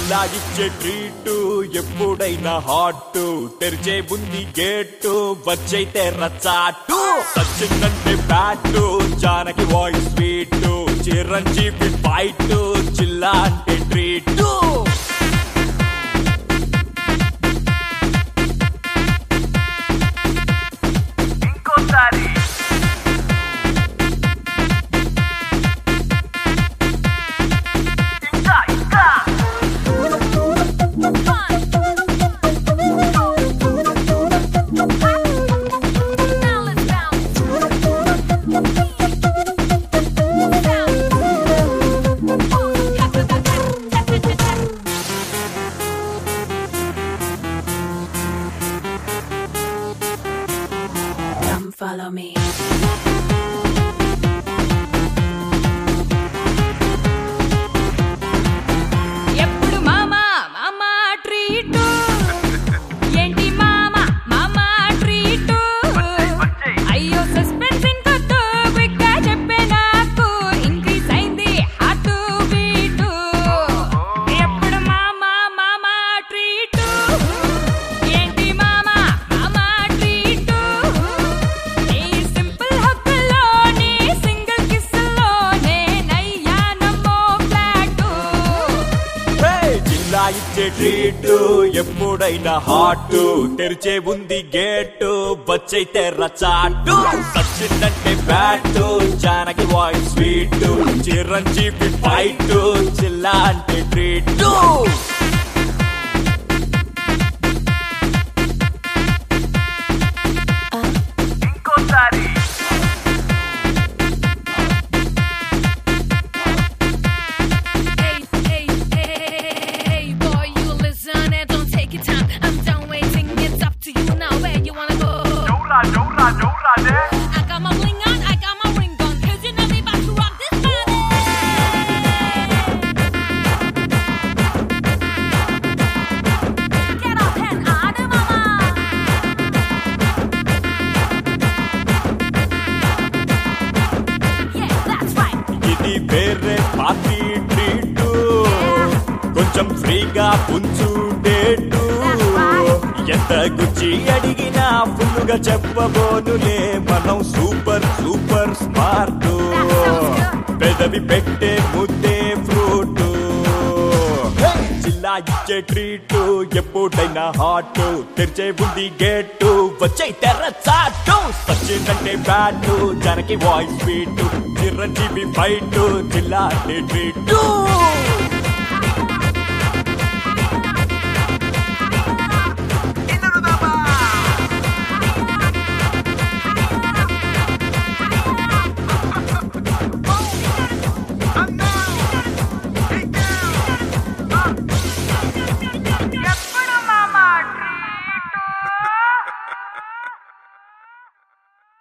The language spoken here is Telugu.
జిల్లా ఇచ్చే ట్రీటు ఎప్పుడైనా హాట్ తెరిచే ఉంది గేటు వచ్చైతే రచాటు Sachin bat Janaki voice sweet Chiranjeevi fight జిల్లా అంటే ట్రీటు ఇంకోసారి ఇంకా ఇంకా Come follow me. ఎప్పుడు మామా మామా ట్రీటు ఏంటి మామా మామా ట్రీటు వచ్చేయ్. అయ్యో సస్పెన్స్ ఇంకొద్దు క్విక్ గా చెప్పే నాకు ఇంక్రీస్ అయింది హార్ట్ బీటు ఎప్పుడు మామా మామా ట్రీటు ఏంటి మామా మామా ట్రీటు నీ సింపుల్ హక్కుల్లో నీ సింగిల్ కిస్సులోనే నయ్యానమ్మో ఫ్లాటు హే! జిల్లా ఇచ్చే ట్రీటు ఎప్పుడైనా హాట్ తెరిచే ఉంది గేటు వచ్చైతే రచాటు సచిన్ అంటే bat Janaki voice sweet Chiranjeevi fight జిల్లా అంటే ట్రీటు ఇంకోసారి Hey, hey, hey, hey, boy, you listen and don't take your time. I'm done waiting, it's up to you now. Where you wanna go? జౌరా జౌరా జౌరా నే I got my bling on, I got my ring on, cause you know me about to rock this body. Get off and out of mama. Yeah, that's right. ఇది వేరే పార్టీ ట్రీటు కొంచెం ఫ్రీగా పుంచు డేటు ఎంత గుచ్చి అడిగినా ఫుల్లుగా చెప్పబోనులే మనం సూపర్ సూపర్ స్మార్ట్ పెదవి పెట్టే ముద్దే ఫ్రూట్ జిల్లా ఇచ్చే ట్రీటు ఎప్పుడైనా హాట్ తెరిచే ఉంది గేటు వచ్చే తెర్ర చాటు సచిన్ అంటే bat Janaki voice sweet Chiranjeevi fight జిల్లా అంటే ట్రీటు Yes,